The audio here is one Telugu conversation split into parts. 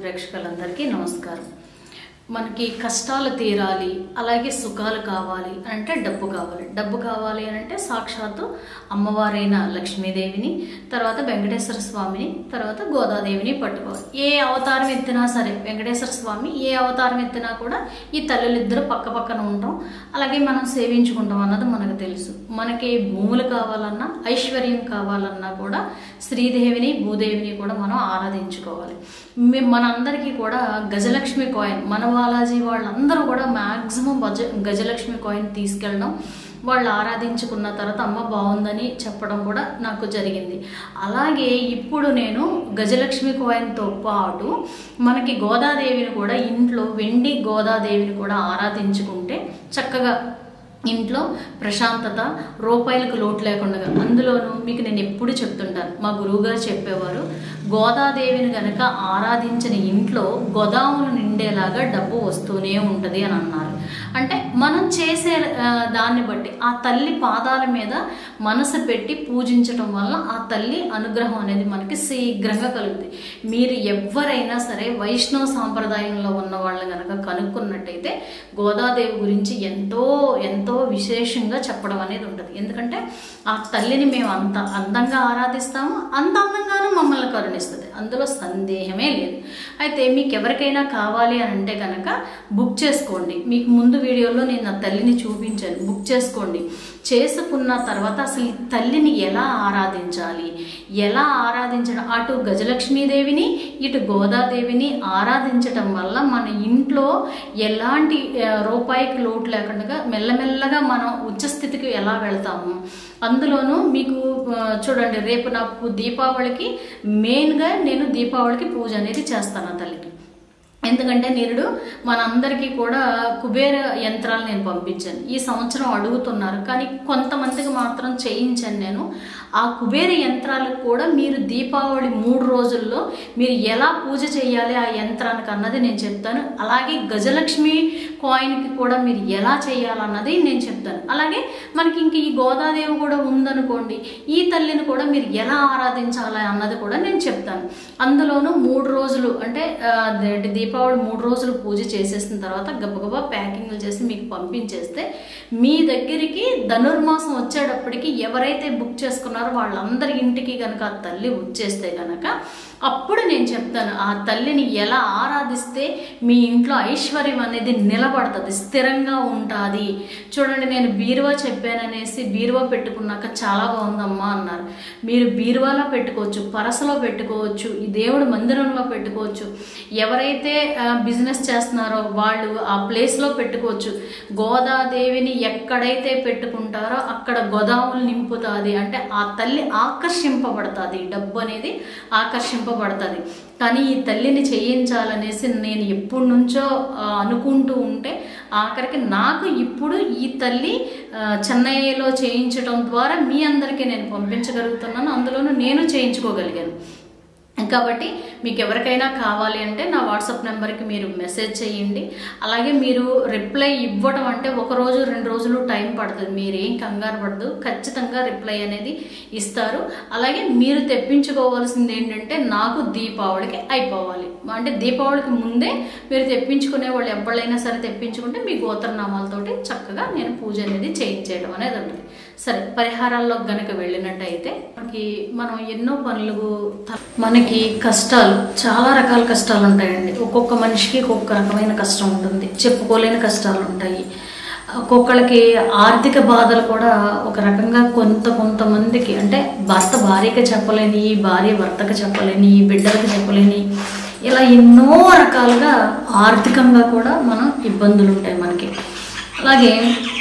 ప్రేక్షకులందరికీ నమస్కారం మనకి కష్టాలు తీరాలి అలాగే సుఖాలు కావాలి అని అంటే డబ్బు కావాలి డబ్బు కావాలి అని అంటే సాక్షాత్తు అమ్మవారైన లక్ష్మీదేవిని తర్వాత వెంకటేశ్వర స్వామిని తర్వాత గోదాదేవిని పట్టుకోవాలి ఏ అవతారం ఎత్తినా సరే వెంకటేశ్వర స్వామి ఏ అవతారం ఎత్తినా కూడా ఈ తల్లులిద్దరూ పక్క పక్కన ఉంటాం అలాగే మనం సేవించుకుంటాం అన్నది మనకు తెలుసు మనకి భూములు కావాలన్నా ఐశ్వర్యం కావాలన్నా కూడా శ్రీదేవిని భూదేవిని కూడా మనం ఆరాధించుకోవాలి మే- మనందరికీ కూడా గజలక్ష్మి కాయిన్ మన బాలాజీ వాళ్ళందరూ కూడా మ్యాక్సిమం గజ గజలక్ష్మి కాయిన్ తీసుకెళ్ళడం వాళ్ళు ఆరాధించుకున్న తర్వాత అమ్మ బాగుందని చెప్పడం కూడా నాకు జరిగింది అలాగే ఇప్పుడు నేను గజలక్ష్మి కాయిన్తో పాటు మనకి గోదాదేవిని కూడా ఇంట్లో వెండి గోదాదేవిని కూడా ఆరాధించుకుంటే చక్కగా ఇంట్లో ప్రశాంతత రూపాయలకు లోటు లేకుండా అందులోనూ మీకు నేను ఎప్పుడు చెప్తుంటాను మా గురువుగారు చెప్పేవారు గోదాదేవిని గనక ఆరాధించిన ఇంట్లో గోదాములు నిండేలాగా డబ్బు వస్తూనే ఉంటుంది అని అన్నారు అంటే మనం చేసే ఆ, దాన్ని బట్టి ఆ తల్లి పాదాల మీద మనసు పెట్టి పూజించటం వల్ల ఆ తల్లి అనుగ్రహం అనేది మనకి శీఘ్రంగా కలుగుతుంది మీరు ఎవరైనా సరే వైష్ణవ సాంప్రదాయంలో ఉన్న వాళ్ళు కనుక కనుక్కున్నట్టయితే గోదాదేవి గురించి ఎంతో ఎంతో విశేషంగా చెప్పడం అనేది ఉంటుంది ఎందుకంటే ఆ తల్లిని మేము అంత అందంగా ఆరాధిస్తాము అంత అందంగానూ మమ్మల్ని కరుణిస్తుంది అందులో సందేహమే లేదు అయితే మీకు ఎవరికైనా కావాలి అని అంటే కనుక బుక్ చేసుకోండి మీకు ముందు వీడియోలో నేను నా తల్లిని చూపించాను బుక్ చేసుకోండి చేసుకున్న తర్వాత అసలు ఈ తల్లిని ఎలా ఆరాధించాలి ఎలా ఆరాధించడం అటు గజలక్ష్మీదేవిని ఇటు గోదాదేవిని ఆరాధించటం వల్ల మన ఇంట్లో ఎలాంటి ఆ, రూపాయికి లోటు లేకుండా మెల్లమెల్లగా మనం ఉచ్చస్థితికి ఎలా వెళ్తాము అందులోనూ మీకు ఆ, చూడండి రేపు నాకు దీపావళికి మెయిన్గా నేను దీపావళికి పూజ అనేది చేస్తాను ఆ తల్లికి ఎందుకంటే నిరుడు మనందరికీ కూడా కుబేర యంత్రాలు నేను పంపించాను ఈ సంవత్సరం అడుగుతున్నారు కానీ కొంతమందికి మాత్రం చేయించాను నేను ఆ కుబేర యంత్రాలకు కూడా మీరు దీపావళి మూడు రోజుల్లో మీరు ఎలా పూజ చేయాలి ఆ యంత్రానికి అన్నది నేను చెప్తాను అలాగే గజలక్ష్మి కాయిన్కి కూడా మీరు ఎలా చేయాలన్నది నేను చెప్తాను అలాగే మనకి ఇంక ఈ గోదాదేవి కూడా ఉందనుకోండి ఈ తల్లిని కూడా మీరు ఎలా ఆరాధించాలి అన్నది కూడా నేను చెప్తాను అందులోనూ మూడు రోజులు అంటే ఆ, అదేంటి దీపావళి మూడు రోజులు పూజ చేసేసిన తర్వాత గబగబా ప్యాకింగ్లు చేసి మీకు పంపించేస్తే మీ దగ్గరికి ధనుర్మాసం వచ్చేటప్పటికి ఎవరైతే బుక్ చేసుకున్నారో వాళ్ళందరి ఇంటికి కనుక ఆ తల్లి వచ్చేస్తే కనుక అప్పుడు నేను చెప్తాను ఆ తల్లిని ఎలా ఆరాధిస్తే మీ ఇంట్లో ఐశ్వర్యం అనేది నిలబడుతుంది స్థిరంగా ఉంటుంది చూడండి నేను బీరువా చెప్పాననేసి బీరువా పెట్టుకున్నాక చాలా బాగుందమ్మా అన్నారు మీరు బీరువాలో పెట్టుకోవచ్చు పరసలో పెట్టుకోవచ్చు ఈ దేవుడి మందిరంలో పెట్టుకోవచ్చు ఎవరైతే బిజినెస్ చేస్తున్నారో వాళ్ళు ఆ ప్లేస్లో పెట్టుకోవచ్చు గోదాదేవిని ఎక్కడైతే పెట్టుకుంటారో అక్కడ గోదాములు నింపుతుంది అంటే ఆ తల్లి ఆకర్షింపబడుతుంది డబ్బు అనేది ఆకర్షింపబడుతుంది కానీ ఈ తల్లిని చేయించాలనేసి నేను ఎప్పటి నుంచో ఆ, అనుకుంటూ ఉంటే ఆఖరికి నాకు ఇప్పుడు ఈ తల్లి ఆ, చెన్నైలో చేయించడం ద్వారా మీ అందరికీ నేను పంపించగలుగుతున్నాను అందులోనూ నేను చేయించుకోగలిగాను కాబట్టి మీకు ఎవరికైనా కావాలి అంటే నా వాట్సాప్ నెంబర్కి మీరు మెసేజ్ చేయండి అలాగే మీరు రిప్లై ఇవ్వడం అంటే ఒక రోజు రెండు రోజులు టైం పడుతుంది మీరు ఏం కంగారు పడదు ఖచ్చితంగా రిప్లై అనేది ఇస్తారు అలాగే మీరు తెప్పించుకోవాల్సింది ఏంటంటే నాకు దీపావళికి అయిపోవాలి అంటే దీపావళికి ముందే మీరు తెప్పించుకునే వాళ్ళు ఎవరైనా సరే తెప్పించుకుంటే మీ గోత్రనామాలతోటి చక్కగా నేను పూజ అనేది చేయించేయడం అనేది ఉంటుంది సరే పరిహారాల్లో గనక వెళ్ళినట్టయితే మనకి మనం ఎన్నో పనులు త- మనకి కష్టాలు చాలా రకాల కష్టాలు ఉంటాయండి ఒక్కొక్క మనిషికి ఒక్కొక్క రకమైన కష్టం ఉంటుంది చెప్పుకోలేని కష్టాలు ఉంటాయి ఒక్కొక్కళ్ళకి ఆర్థిక బాధలు కూడా ఒక రకంగా కొంత కొంతమందికి అంటే భర్త భార్యకి చెప్పలేని భార్య భర్తకు చెప్పలేని బిడ్డలకు చెప్పలేని ఇలా ఎన్నో రకాలుగా ఆర్థికంగా కూడా మనం ఇబ్బందులు ఉంటాయి మనకి అలాగే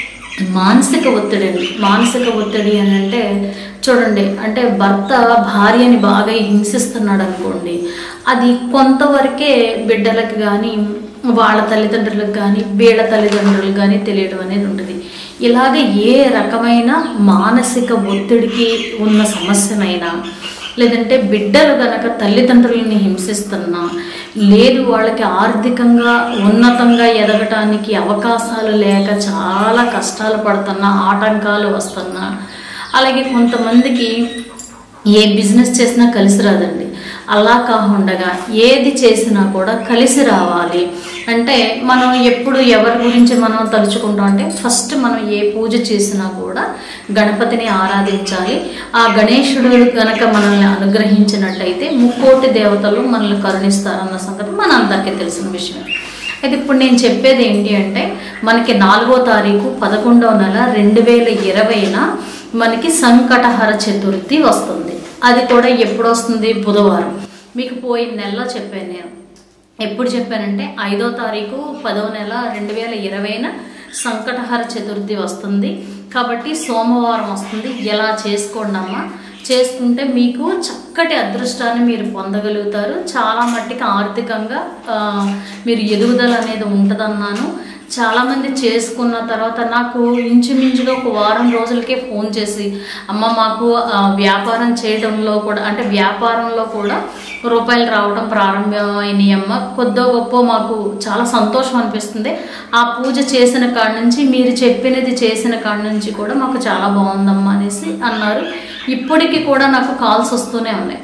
మానసిక ఒత్తిడి అండి మానసిక ఒత్తిడి అని అంటే చూడండి అంటే భర్త భార్యని బాగా హింసిస్తున్నాడు అనుకోండి అది కొంతవరకే బిడ్డలకు కానీ వాళ్ళ తల్లిదండ్రులకు కానీ వీళ్ళ తల్లిదండ్రులకు కానీ తెలియడం అనేది ఉంటుంది ఇలాగ ఏ రకమైన మానసిక ఒత్తిడికి ఉన్న సమస్యనైనా లేదంటే బిడ్డలు గనక తల్లిదండ్రులని హింసిస్తున్నా లేదు వాళ్ళకి ఆర్థికంగా ఉన్నతంగా ఎదగటానికి అవకాశాలు లేక చాలా కష్టాలు పడుతున్నా ఆటంకాలు వస్తున్నా అలాగే కొంతమందికి ఏ బిజినెస్ చేసినా కలిసి రాదండి అలా కాకుండా ఏది చేసినా కూడా కలిసి రావాలి అంటే మనం ఎప్పుడు ఎవరి గురించి మనం తలుచుకుంటాం అంటే ఫస్ట్ మనం ఏ పూజ చేసినా కూడా గణపతిని ఆరాధించాలి ఆ గణేశుడు గనక మనల్ని అనుగ్రహించినట్టయితే ముక్కోటి దేవతలు మనల్ని కరుణిస్తారన్న సంగతి మన అందరికీ తెలిసిన విషయం అయితే ఇప్పుడు నేను చెప్పేది ఏంటి అంటే మనకి నాలుగో తారీఖు పదకొండవ నెల రెండు వేల ఇరవైన మనకి సంకటహర చతుర్థి వస్తుంది అది కూడా ఎప్పుడు వస్తుంది బుధవారం మీకు పోయిన నెలలో చెప్పాను నేను ఎప్పుడు చెప్పానంటే ఐదో తారీఖు పదో నెల రెండు వేల ఇరవైన సంకటహర చతుర్థి వస్తుంది కాబట్టి సోమవారం వస్తుంది ఎలా చేసుకోండి అమ్మా చేసుకుంటే మీకు చక్కటి అదృష్టాన్ని మీరు పొందగలుగుతారు చాలా మట్టికి ఆర్థికంగా ఆ, మీరు ఎదుగుదల అనేది ఉంటుందన్నాను చాలామంది చేసుకున్న తర్వాత నాకు ఇంచుమించుగా ఒక వారం రోజులకే ఫోన్ చేసి అమ్మ మాకు ఆ, వ్యాపారం చేయడంలో కూడా అంటే వ్యాపారంలో కూడా రూపాయలు రావడం ప్రారంభమైనాయి అమ్మ కొద్దో గొప్ప మాకు చాలా సంతోషం అనిపిస్తుంది ఆ పూజ చేసిన కాడ నుంచి మీరు చెప్పినది చేసిన కాడ నుంచి కూడా మాకు చాలా బాగుందమ్మా అనేసి అన్నారు ఇప్పటికీ కూడా నాకు కాల్స్ వస్తూనే ఉన్నాయి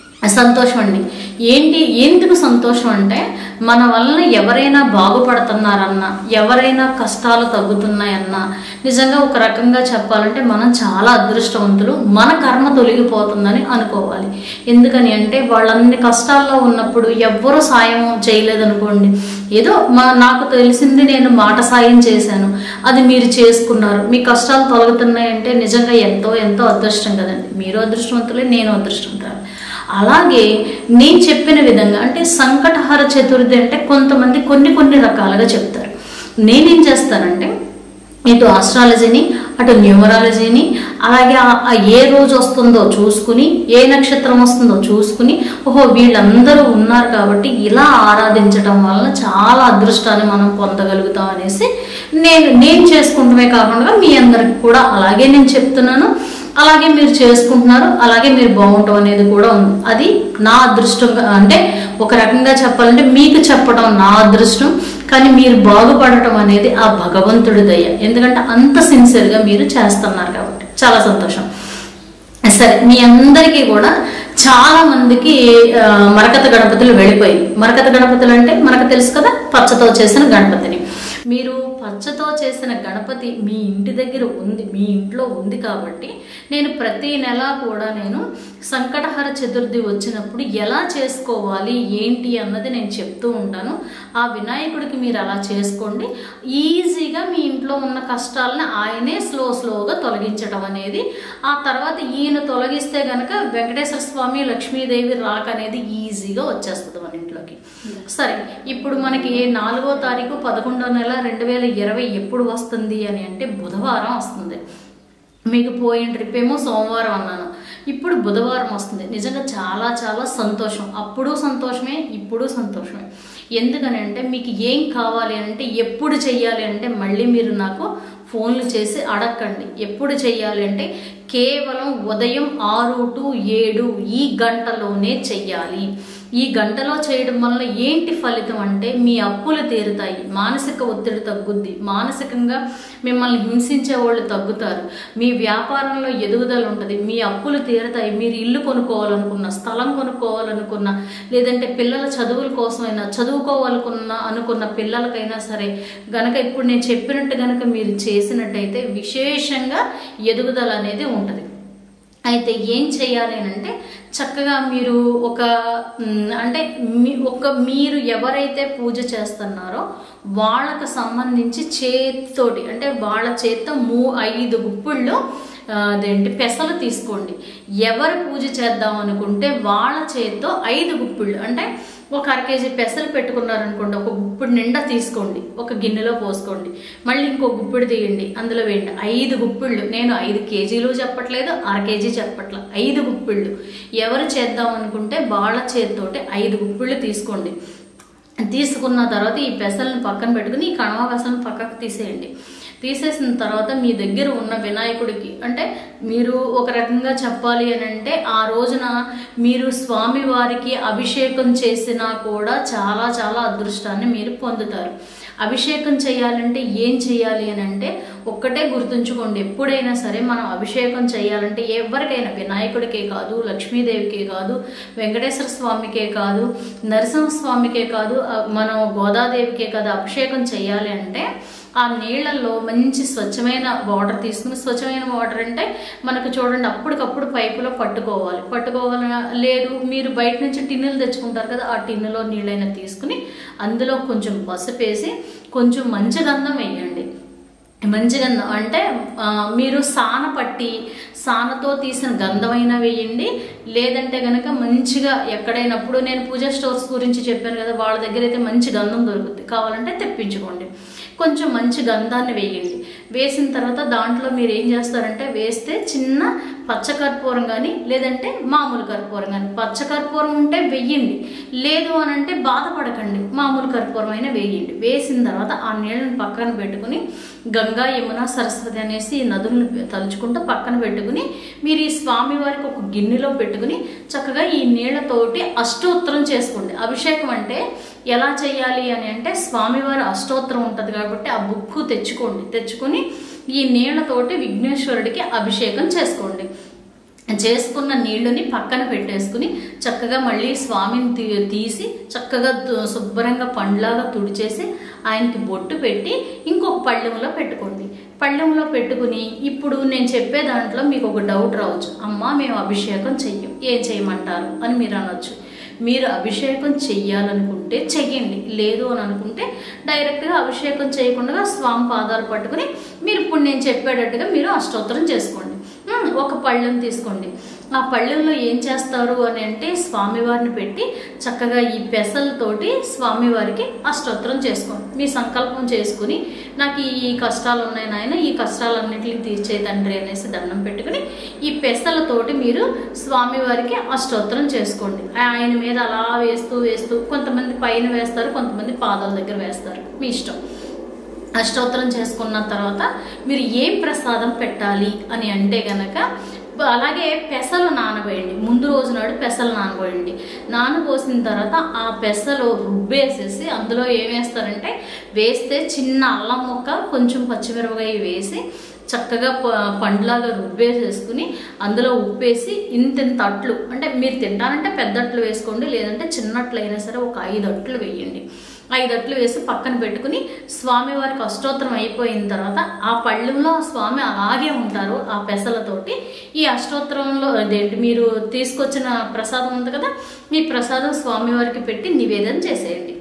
సంతోషం అండి ఏంటి ఎందుకు సంతోషం అంటే మన వలన ఎవరైనా బాగుపడుతున్నారన్నా ఎవరైనా కష్టాలు తగ్గుతున్నాయన్నా నిజంగా ఒక రకంగా చెప్పాలంటే మనం చాలా అదృష్టవంతులు మన కర్మ తొలగిపోతుందని అనుకోవాలి ఎందుకని అంటే వాళ్ళన్ని కష్టాల్లో ఉన్నప్పుడు ఎవ్వరూ సాయం చేయలేదనుకోండి ఏదో మా నాకు తెలిసింది నేను మాట సాయం చేశాను అది మీరు చేసుకున్నారు మీ కష్టాలు తొలగుతున్నాయంటే నిజంగా ఎంతో ఎంతో అదృష్టం కదండి మీరు అదృష్టవంతులే నేను అదృష్టవంతులు అలాగే నేను చెప్పిన విధంగా అంటే సంకటహార చతుర్థి అంటే కొంతమంది కొన్ని కొన్ని రకాలుగా చెప్తారు నేనేం చేస్తానంటే ఇటు ఆస్ట్రాలజీని అటు న్యూమరాలజీని అలాగే ఆ- ఆ ఏ రోజు వస్తుందో చూసుకుని ఏ నక్షత్రం వస్తుందో చూసుకుని ఓహో వీళ్ళందరూ ఉన్నారు కాబట్టి ఇలా ఆరాధించడం వలన చాలా అదృష్టాన్ని మనం పొందగలుగుతాం అనేసి నేను నేను చేసుకుంటమే కాకుండా మీ అందరికి కూడా అలాగే నేను చెప్తున్నాను అలాగే మీరు చేసుకుంటున్నారు అలాగే మీరు బాగుంటాం అనేది కూడా ఉంది అది నా అదృష్టంగా అంటే ఒక రకంగా చెప్పాలంటే మీకు చెప్పడం నా అదృష్టం కానీ మీరు బాగుపడటం అనేది ఆ భగవంతుడి దయ ఎందుకంటే అంత సిన్సియర్గా మీరు చేస్తున్నారు కాబట్టి చాలా సంతోషం సరే మీ అందరికీ కూడా చాలా మందికి ఆ, మరకత గణపతులు వెళ్ళిపోయి మరకత గణపతులు అంటే మనకు తెలుసు కదా పచ్చతో చేసిన గణపతిని మీరు పచ్చతో చేసిన గణపతి మీ ఇంటి దగ్గర ఉంది మీ ఇంట్లో ఉంది కాబట్టి నేను ప్రతి నెల కూడా నేను సంకటహర చతుర్థి వచ్చినప్పుడు ఎలా చేసుకోవాలి ఏంటి అన్నది నేను చెప్తూ ఉంటాను ఆ వినాయకుడికి మీరు అలా చేసుకోండి ఈజీగా మీ ఇంట్లో ఉన్న కష్టాలను ఆయనే స్లో స్లోగా తొలగించడం అనేది ఆ తర్వాత ఈయన తొలగిస్తే గనక వెంకటేశ్వర స్వామి లక్ష్మీదేవి రాక అనేది ఈజీగా వచ్చేస్తుంది మన ఇంట్లోకి సరే ఇప్పుడు మనకి నాలుగో తారీఖు పదకొండో నెల రెండు వేల ఇరవై ఎప్పుడు వస్తుంది అని అంటే బుధవారం వస్తుంది మీకు పోయిన ట్రిప్ ఏమో సోమవారం అన్నాను ఇప్పుడు బుధవారం వస్తుంది నిజంగా చాలా చాలా సంతోషం అప్పుడు సంతోషమే ఇప్పుడు సంతోషమే ఎందుకని అంటే మీకు ఏం కావాలి అంటే ఎప్పుడు చెయ్యాలి అంటే మళ్ళీ మీరు నాకు ఫోన్లు చేసి అడగండి ఎప్పుడు చెయ్యాలి అంటే కేవలం ఉదయం ఆరు టు ఏడు ఈ గంటలోనే చెయ్యాలి ఈ గంటలో చేయడం వల్ల ఏంటి ఫలితం అంటే మీ అప్పులు తీరుతాయి మానసిక ఒత్తిడి తగ్గుద్ది మానసికంగా మిమ్మల్ని హింసించే వాళ్ళు తగ్గుతారు మీ వ్యాపారంలో ఎదుగుదల ఉంటుంది మీ అప్పులు తీరుతాయి మీరు ఇల్లు కొనుక్కోవాలనుకున్న స్థలం కొనుక్కోవాలనుకున్న లేదంటే పిల్లల చదువుల కోసమైనా చదువుకోవాలనుకున్న అనుకున్న పిల్లలకైనా సరే గనక ఇప్పుడు నేను చెప్పినట్టు గనక మీరు చేసినట్టయితే విశేషంగా ఎదుగుదల అనేది ఉంటుంది అయితే ఏం చేయాలి అని అంటే చక్కగా మీరు ఒక మ్, అంటే మీ ఒక మీరు ఎవరైతే పూజ చేస్తున్నారో వాళ్ళకు సంబంధించి చేతితోటి అంటే వాళ్ళ చేత్తో మూ ఐదు గుప్పిళ్ళు ఆ, అదేంటి పెసలు తీసుకోండి ఎవరు పూజ చేద్దాం అనుకుంటే వాళ్ళ చేత్తో ఐదు గుప్పిళ్ళు అంటే ఒక అర కేజీ పెసలు పెట్టుకున్నారనుకోండి ఒక గుప్పిడి నిండా తీసుకోండి ఒక గిన్నెలో పోసుకోండి మళ్ళీ ఇంకో గుప్పిడి తీయండి అందులో వేయండి ఐదు గుప్పిళ్ళు నేను ఐదు కేజీలు చెప్పట్లేదు అర కేజీ చెప్పట్లేదు ఐదు గుప్పిళ్ళు ఎవరు చేద్దాం అనుకుంటే వాళ్ళ చేతితోటి ఐదు గుప్పిళ్ళు తీసుకోండి తీసుకున్న తర్వాత ఈ పెసలను పక్కన పెట్టుకుని ఈ కణవ పెసలను పక్కకు తీసేయండి తీసేసిన తర్వాత మీ దగ్గర ఉన్న వినాయకుడికి అంటే మీరు ఒక రకంగా చెప్పాలి అని అంటే ఆ రోజున మీరు స్వామి వారికి అభిషేకం చేసినా కూడా చాలా చాలా అదృష్టాన్ని మీరు పొందుతారు అభిషేకం చేయాలంటే ఏం చేయాలి అని అంటే ఒక్కటే గుర్తుంచుకోండి ఎప్పుడైనా సరే మనం అభిషేకం చేయాలంటే ఎవరికైనా వినాయకుడికే కాదు లక్ష్మీదేవికే కాదు వెంకటేశ్వర స్వామికే కాదు నరసింహస్వామికే కాదు ఆ, మనం గోదాదేవికే కాదు అభిషేకం చేయాలి అంటే ఆ నీళ్ళల్లో మంచి స్వచ్ఛమైన వాటర్ తీసుకుని స్వచ్ఛమైన వాటర్ అంటే మనకు చూడండి అప్పటికప్పుడు పైపులో పట్టుకోవాలి పట్టుకోవాలి లేదు మీరు బయట నుంచి టిన్నులు తెచ్చుకుంటారు కదా ఆ టిన్నులో నీళ్ళైనా తీసుకుని అందులో కొంచెం పసుపు వేసి కొంచెం మంచి గంధం వేయండి మంచి గంధం అంటే ఆ, మీరు సాన పట్టి సానతో తీసిన గంధమైనా వేయండి లేదంటే కనుక మంచిగా ఎక్కడైనప్పుడు నేను పూజా స్టోర్స్ గురించి చెప్పాను కదా వాళ్ళ దగ్గర అయితే మంచి గంధం దొరుకుతుంది కావాలంటే తెప్పించుకోండి కొంచెం మంచి గంధాన్ని వేయండి వేసిన తర్వాత దాంట్లో మీరు ఏం చేస్తారంటే వేస్తే చిన్న పచ్చ కర్పూరం కానీ లేదంటే మామూలు కర్పూరం కానీ పచ్చ కర్పూరం ఉంటే వెయ్యండి లేదు అని అంటే బాధపడకండి మామూలు కర్పూరం అయినా వేయండి వేసిన తర్వాత ఆ నీళ్ళని పక్కన పెట్టుకుని గంగా యమున సరస్వతి అనేసి ఈ నదులను తలుచుకుంటూ పక్కన పెట్టుకుని మీరు ఈ స్వామి వారికి ఒక గిన్నెలో పెట్టుకుని చక్కగా ఈ నీళ్ళతోటి అష్టోత్తరం చేసుకోండి అభిషేకం అంటే ఎలా చేయాలి అని అంటే స్వామివారి అష్టోత్తరం ఉంటుంది కాబట్టి ఆ బుక్ తెచ్చుకోండి తెచ్చుకొని ఈ నీళ్ళతోటి విఘ్నేశ్వరుడికి అభిషేకం చేసుకోండి చేసుకున్న నీళ్ళని పక్కన పెట్టేసుకుని చక్కగా మళ్ళీ స్వామిని తీ- తీసి చక్కగా దు- శుభ్రంగా పండ్లాగా తుడిచేసి ఆయనకి బొట్టు పెట్టి ఇంకొక పళ్ళెంలో పెట్టుకోండి పళ్ళెంలో పెట్టుకుని ఇప్పుడు నేను చెప్పే దాంట్లో మీకు ఒక డౌట్ రావచ్చు అమ్మ మేము అభిషేకం చెయ్యం ఏం చేయమంటారు అని మీరు అనొచ్చు మీరు అభిషేకం చెయ్యాలనుకుంటే చెయ్యండి లేదు అని అనుకుంటే డైరెక్ట్గా అభిషేకం చేయకుండా స్వామి పాదాలు పట్టుకుని మీరు ఇప్పుడు నేను చెప్పేటట్టుగా మీరు అష్టోత్తరం చేసుకోండి ఉమ్, ఒక పళ్ళెం తీసుకోండి ఆ పళ్ళెంలో ఏం చేస్తారు అని అంటే స్వామివారిని పెట్టి చక్కగా ఈ పెసలతోటి స్వామివారికి అష్టోత్తరం చేసుకోండి మీ సంకల్పం చేసుకుని నాకు ఈ కష్టాలు ఉన్నాయి నాయన ఈ కష్టాలన్నింటినీ తీర్చే తండ్రి అనేసి దండం పెట్టుకుని ఈ పెసలతోటి మీరు స్వామివారికి అష్టోత్తరం చేసుకోండి ఆయన మీద అలా వేస్తూ వేస్తూ కొంతమంది పైన వేస్తారు కొంతమంది పాదాల దగ్గర వేస్తారు మీ ఇష్టం అష్టోత్తరం చేసుకున్న తర్వాత మీరు ఏం ప్రసాదం పెట్టాలి అని అంటే గనక అలాగే పెసలు నానబోయండి ముందు రోజు నాడు పెసలు నానబోయండి నానబోసిన తర్వాత ఆ పెసలు రుబ్బేసేసి అందులో ఏం వేస్తారంటే వేస్తే చిన్న అల్లం ముక్క కొంచెం పచ్చిమిరపకాయ వేసి చక్కగా ప- పండ్లాగా రుబ్బేసేసుకుని అందులో ఉప్పేసి ఇంత ఇంత అట్లు అంటే మీరు తింటారంటే పెద్ద అట్లు వేసుకోండి లేదంటే చిన్న అట్లు అయినా సరే ఒక ఐదు అట్లు వేయండి ఐదు అట్లు వేసి పక్కన పెట్టుకుని స్వామివారికి అష్టోత్తరం అయిపోయిన తర్వాత ఆ పళ్ళెంలో ఆ స్వామి అలాగే ఉంటారు ఆ పెసలతోటి ఈ అష్టోత్తరంలో అదేంటి మీరు తీసుకొచ్చిన ప్రసాదం ఉంది కదా మీ ప్రసాదం స్వామివారికి పెట్టి నివేదన చేసేయండి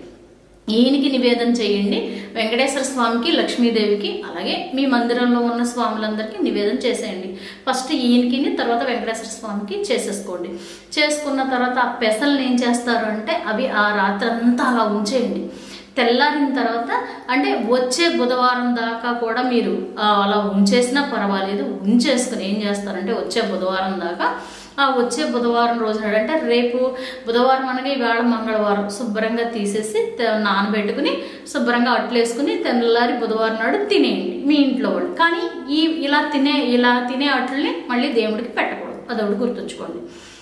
ఈయనకి నివేదన చేయండి వెంకటేశ్వర స్వామికి లక్ష్మీదేవికి అలాగే మీ మందిరంలో ఉన్న స్వాములందరికీ నివేదన చేసేయండి ఫస్ట్ ఈయనకి తర్వాత వెంకటేశ్వర స్వామికి చేసేసుకోండి చేసుకున్న తర్వాత ఆ పెసల్ని ఏం చేస్తారు అంటే అవి ఆ రాత్రి అంతా అలా ఉంచేయండి తెల్లారిన తర్వాత అంటే వచ్చే బుధవారం దాకా కూడా మీరు ఆ, అలా ఉంచేసినా పర్వాలేదు ఉంచేసుకుని ఏం చేస్తారంటే వచ్చే బుధవారం దాకా ఆ వచ్చే బుధవారం రోజు నాడు అంటే రేపు బుధవారం అనగా ఇవాళ మంగళవారం శుభ్రంగా తీసేసి త- నానబెట్టుకుని శుభ్రంగా అట్లేసుకుని తెల్లారి బుధవారం నాడు తినేయండి మీ ఇంట్లో వాళ్ళు కానీ ఈ ఇలా తినే ఇలా తినే అట్లని మళ్ళీ దేవుడికి పెట్టకూడదు అదొకటి గుర్తుంచుకోండి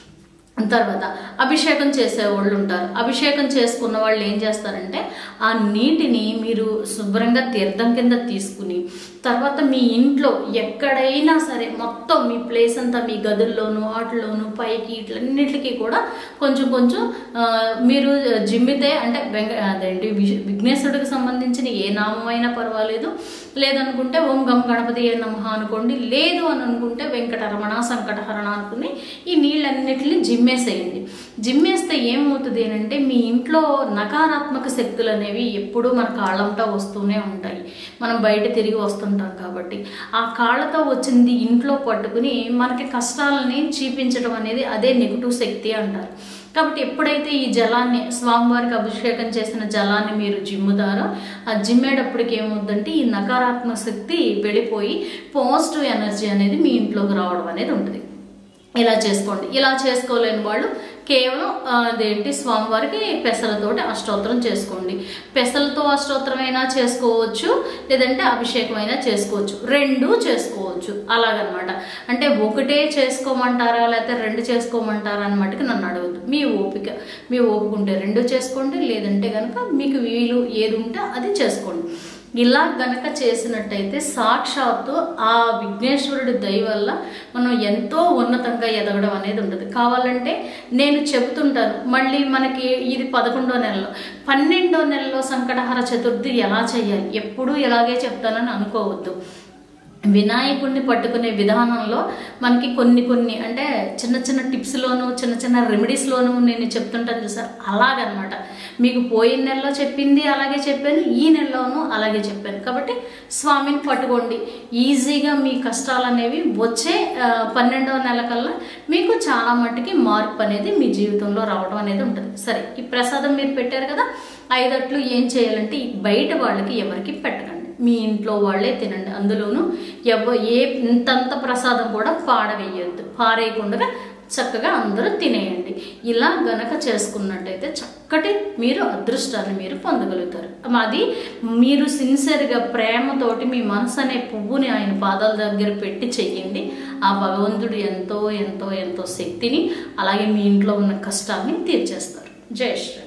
తర్వాత అభిషేకం చేసే వాళ్ళు ఉంటారు అభిషేకం చేసుకున్న వాళ్ళు ఏం చేస్తారంటే ఆ నీటిని మీరు శుభ్రంగా తీర్థం కింద తీసుకుని తర్వాత మీ ఇంట్లో ఎక్కడైనా సరే మొత్తం మీ ప్లేస్ అంతా మీ గదుల్లోనూ వాటిలోనూ పైకి ఇట్లన్నిటికీ కూడా కొంచెం కొంచెం ఆ, మీరు జిమ్మితే అంటే వెంక అదేంటి విష్- విఘ్నేశ్వరుడికి సంబంధించిన ఏ నామమైనా పర్వాలేదు లేదనుకుంటే ఓం గం గణపతి ఏ నమః అనుకోండి లేదు అని అనుకుంటే వెంకటరమణ సంకటహరణ అనుకుని ఈ నీళ్ళన్నిటిని జిమ్మేసేయండి జిమ్మేస్తే ఏమవుతుంది అని అంటే మీ ఇంట్లో నకారాత్మక శక్తులు అనేవి ఎప్పుడూ మన కాళ్ళంతా వస్తూనే ఉంటాయి మనం బయట తిరిగి వస్తుంటాం కాబట్టి ఆ కాళ్ళతో వచ్చింది ఇంట్లో పట్టుకుని మనకి కష్టాలని చీపించడం అనేది అదే నెగిటివ్ శక్తి అంటారు కాబట్టి ఎప్పుడైతే ఈ జలాన్ని స్వామివారికి అభిషేకం చేసిన జలాన్ని మీరు జిమ్ముతారో ఆ జిమ్మేటప్పటికి ఏమవుద్దంటే ఈ నకారాత్మక శక్తి వెళ్ళిపోయి పాజిటివ్ ఎనర్జీ అనేది మీ ఇంట్లోకి రావడం అనేది ఉంటుంది ఇలా చేసుకోండి ఇలా చేసుకోలేని వాళ్ళు కేవలం ఆ, అదేంటి స్వామివారికి పెసలతోటి అష్టోత్తరం చేసుకోండి పెసలతో అష్టోత్తరం అయినా చేసుకోవచ్చు లేదంటే అభిషేకం అయినా చేసుకోవచ్చు రెండు చేసుకోవచ్చు చేసుకోవచ్చు అలాగనమాట అంటే ఒకటే చేసుకోమంటారా లేకపోతే రెండు చేసుకోమంటారా అని మటుకు నన్ను అడగద్దు మీ ఓపిక మీ ఓపిక ఉంటే రెండు చేసుకోండి లేదంటే కనుక మీకు వీలు ఏది ఉంటే అది చేసుకోండి ఇలా గనక చేసినట్టయితే సాక్షాత్తు ఆ విఘ్నేశ్వరుడి దయ వల్ల మనం ఎంతో ఉన్నతంగా ఎదగడం అనేది ఉంటుంది కావాలంటే నేను చెబుతుంటాను మళ్ళీ మనకి ఇది పదకొండో నెలలో పన్నెండో నెలలో సంకటహర చతుర్థి ఎలా చేయాలి ఎప్పుడూ ఇలాగే చెప్తానని అనుకోవద్దు వినాయకుడిని పట్టుకునే విధానంలో మనకి కొన్ని కొన్ని అంటే చిన్న చిన్న టిప్స్లోను చిన్న చిన్న రెమెడీస్లోను నేను చెప్తుంటాను చూసారు అలాగనమాట మీకు పోయిన నెలలో చెప్పింది అలాగే చెప్పాను ఈ నెలలోనూ అలాగే చెప్పాను కాబట్టి స్వామిని పట్టుకోండి ఈజీగా మీ కష్టాలు అనేవి వచ్చే ఆ, పన్నెండవ నెల కల్లా మీకు చాలా మట్టుకి మార్పు అనేది మీ జీవితంలో రావడం అనేది ఉంటుంది సరే ఈ ప్రసాదం మీరు పెట్టారు కదా ఐదట్లు ఏం చేయాలంటే ఈ బయట వాళ్ళకి ఎవరికి పెట్టకండి మీ ఇంట్లో వాళ్ళే తినండి అందులోనూ ఎవ ఏ ఇంతంత ప్రసాదం కూడా పాడవేయొద్దు పారేయకుండా చక్కగా అందరూ తినేయండి ఇలా గనక చేసుకున్నట్టయితే చక్కటి మీరు అదృష్టాన్ని మీరు పొందగలుగుతారు అది మీరు సిన్సియర్గా ప్రేమతోటి మీ మనసు అనే పువ్వుని ఆయన పాదాల దగ్గర పెట్టి చెయ్యండి ఆ భగవంతుడు ఎంతో ఎంతో ఎంతో శక్తిని అలాగే మీ ఇంట్లో ఉన్న కష్టాన్ని తీర్చేస్తారు జై శ్రీ